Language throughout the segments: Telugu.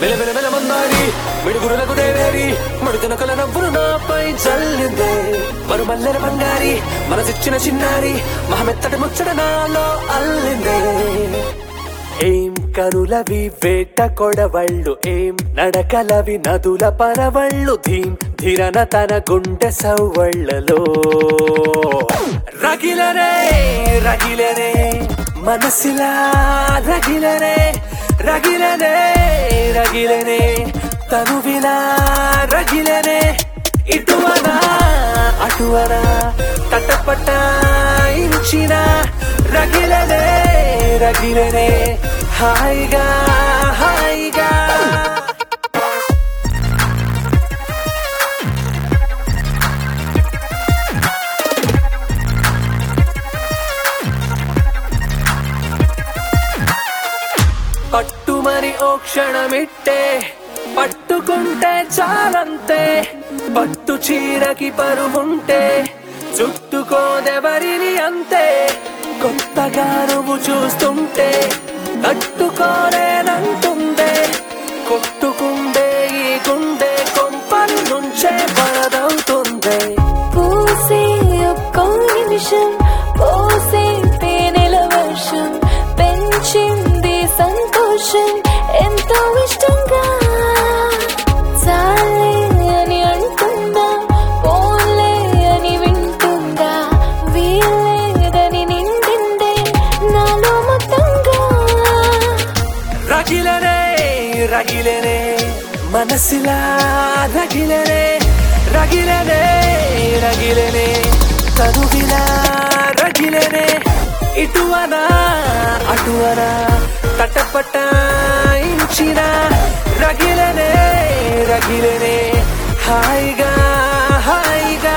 మెల మెల మెల మందారి మిడుగురులకు దేవేరి మడుతున కల నవ్వులు నాపై చల్లిందే మరు మల్లెల బంగారి మనసిచ్చిన చిన్నారి మహమెత్తటి ముచ్చట నాలో అల్లిందే ఏం కనులవి వేట కొడవళ్ళు ఏం నడకలవి నదుల పరవళ్ళు ధీం ధిరన తన గుండె సవ్వళ్ళలో రగిలనే రగిలనే మనసిలా రగిలనే రగిలనే రగిలనే తనువిలా రగిలనే ఇటువనా అటువనా తటపట ఇంచిన రగిలనే రగిలనే హాయిగా హాయిగా పట్టుమని ఓ క్షణమిట్టే పట్టుకుంటే చాలంతే పట్టు చీరకి పరువుంటే చుట్టుకోదెవరిని అంతే కొత్తగా నువ్వు చూస్తుంటే తట్టుకోలేనంటుందే కొట్టుకుండే ఈ గుండె కొంపల నుంచే పడదవుతుందే పూసే ఒక్కో నిమిషం పోసే తేనెల వర్షం పెంచింది సంతోషం ఎంతో ఇష్టంగా చాలే అని అంటుందా పోలే అని వింటుందా వీలేదని నిండిందే నాలో మొత్తంగా రగిలనే రగిలనే మనసిలా రగిలనే రగిలనే రగిలనే తనువిలా రగిలనే ఇటువనా అటువనా తటపట ఇంచిన రగిలనే రగిలనే హాయిగా హాయిగా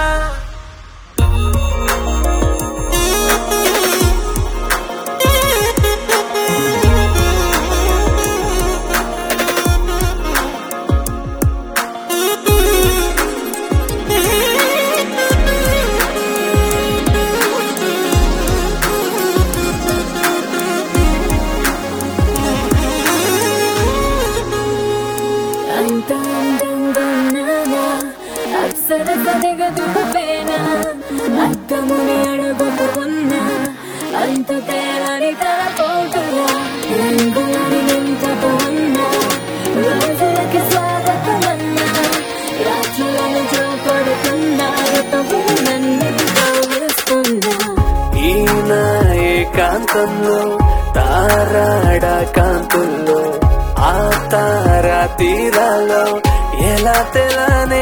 అంత అందంగా ఉన్నానా అప్సర సరిగదుకుపోయినా అద్దముని అడుగుతున్నా అంత తేలని తలపోటులా రంగులని నింపుతూ ఉన్నా రోజులకి స్వాగతమన్నా రాత్రులను చూపడుతున్నా ఋతువు నన్ను కౌగిలిస్తున్నా ఈయన ఏకాంతంలో తారాడ కాంతుల్లో ఆ తారా తీరాలో ఎలా తెలానే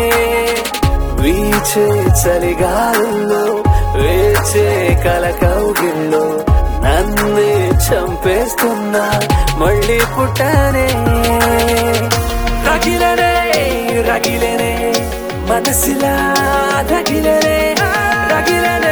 వీచే చలిగాలుల్లో వేచే కల కౌగిల్లో నన్నే చంపేస్తున్నా మళ్ళీ పుట్టానే రగిలనే రగిలనే మనసిలా రగిలనే రగిలనే